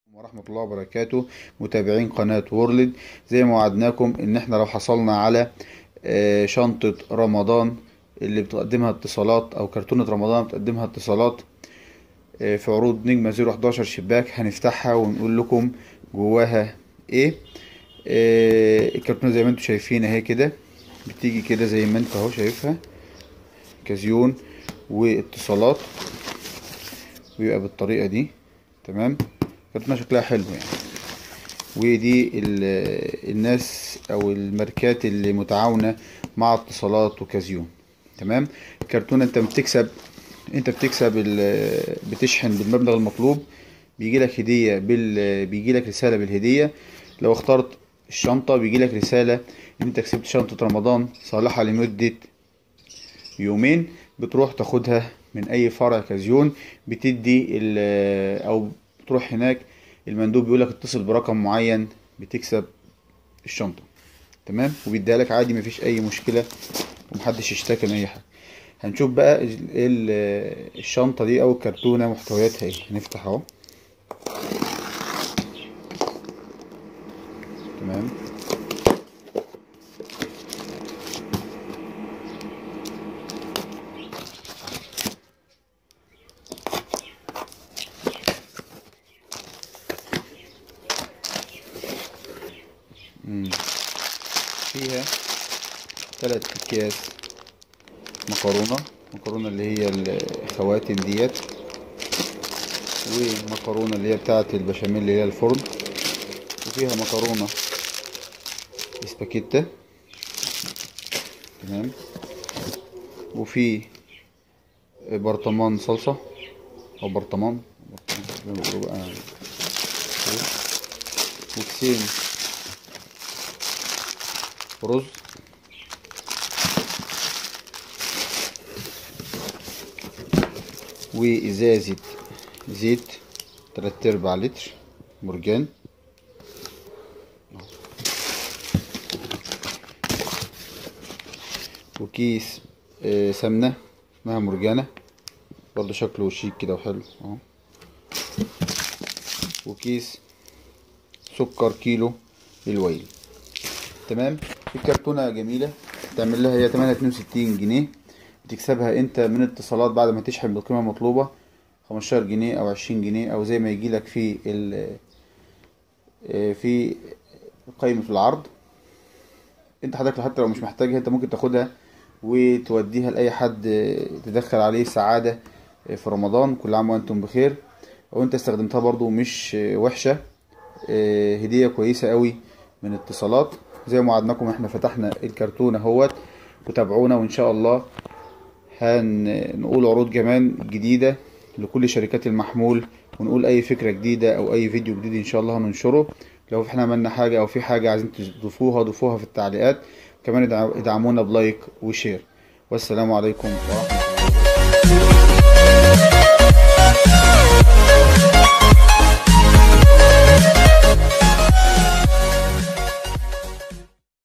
ورحمة الله وبركاته متابعين قناة وورلد زي ما وعدناكم ان احنا لو حصلنا على آه، شنطة رمضان اللي بتقدمها اتصالات او كرتونة رمضان بتقدمها اتصالات آه، في عروض نجمة 011 شباك هنفتحها ونقول لكم جواها ايه آه، الكرتونة زي ما انتم شايفين اهي كده بتيجي كده زي ما انت اهو شايفها كازيون واتصالات ويبقى بالطريقة دي تمام كرتونة شكلها حلو يعني ودي ال- الناس او الماركات اللي متعاونة مع اتصالات وكازيون تمام الكرتونة انت بتكسب انت بتكسب ال- بتشحن بالمبلغ المطلوب بيجي لك هدية بال بيجي لك رسالة بالهدية لو اخترت الشنطة بيجي لك رسالة ان انت كسبت شنطة رمضان صالحة لمدة يومين بتروح تاخدها من اي فرع كازيون بتدي ال- او بتروح هناك المندوب بيقولك اتصل برقم معين بتكسب الشنطة تمام وبيديها لك عادي مفيش اي مشكلة ومحدش اشتكى من اي حاجة هنشوف بقى ال- ال- الشنطة دي او الكرتونة محتوياتها ايه هنفتح اهو تمام مم. فيها ثلاث اكياس مكرونة مكرونة اللي هي الخواتم ديت ومكرونة اللي هي بتاعة البشاميل اللي هي الفرن وفيها مكرونة سباكيتا تمام وفي برطمان صلصة أو برطمان برطمان زي ما بيقولوا بقى وكيسين رز وإزازة زيت تلات أرباع لتر مرجان وكيس آه، سمنة اسمها مرجانة برضه شكله شيك كده وحلو اهو وكيس سكر كيلو الويل تمام الكرتونة جميلة تعمل لها هي 862 جنيه بتكسبها انت من اتصالات بعد ما تشحن بالقيمة المطلوبة 15 جنيه او 20 جنيه او زي ما يجي لك في ال آه، في قائمة العرض انت حضرتك حتى لو مش محتاجها انت ممكن تاخدها وتوديها لاي حد آه، تدخل عليه سعادة آه، في رمضان كل عام وانتم بخير وانت استخدمتها برضو مش آه، وحشة آه، هدية كويسة قوي من اتصالات زي ما وعدناكم احنا فتحنا الكرتونة اهوت وتابعونا وان شاء الله هنقول عروض كمان جديدة لكل شركات المحمول ونقول اي فكرة جديدة او اي فيديو جديد ان شاء الله هننشره لو احنا عملنا حاجة او في حاجة عايزين تضيفوها ضيفوها في التعليقات كمان ادع- ادعمونا بلايك وشير والسلام عليكم ورحمة الله